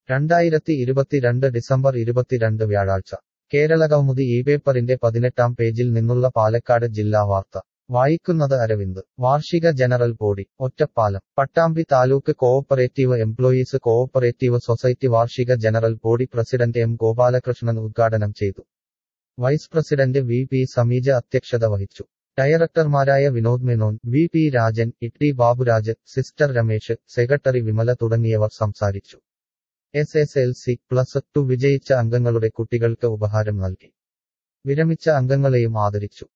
രണ്ടായിരത്തി ഇരുപത്തിരണ്ട് ഡിസംബർ ഇരുപത്തിരണ്ട് വ്യാഴാഴ്ച കേരള കൗമുദി ഈ പേപ്പറിന്റെ പതിനെട്ടാം പേജിൽ നിന്നുള്ള പാലക്കാട് ജില്ലാ വാർത്ത വായിക്കുന്നത് അരവിന്ദ് വാർഷിക general body Ottapalam Pattambi taluk cooperative employees cooperative society വാർഷിക general body president M Gopalakrishnan ഉദ്ഘാടനം ചെയ്തു vice president V P Sameeja അധ്യക്ഷത വഹിച്ചു ഡയറക്ടർമാരായ Vinod Menon V P Rajan Itty Baburaj sister Ramesh secretary Vimala തുടങ്ങിയവർ സംസാരിച്ചു S S L C plus two വിജയിച്ച അംഗങ്ങളുടെ കുട്ടികൾക്ക് ഉപഹാരം നൽകി വിരമിച്ച അംഗങ്ങളെയും ആദരിച്ചു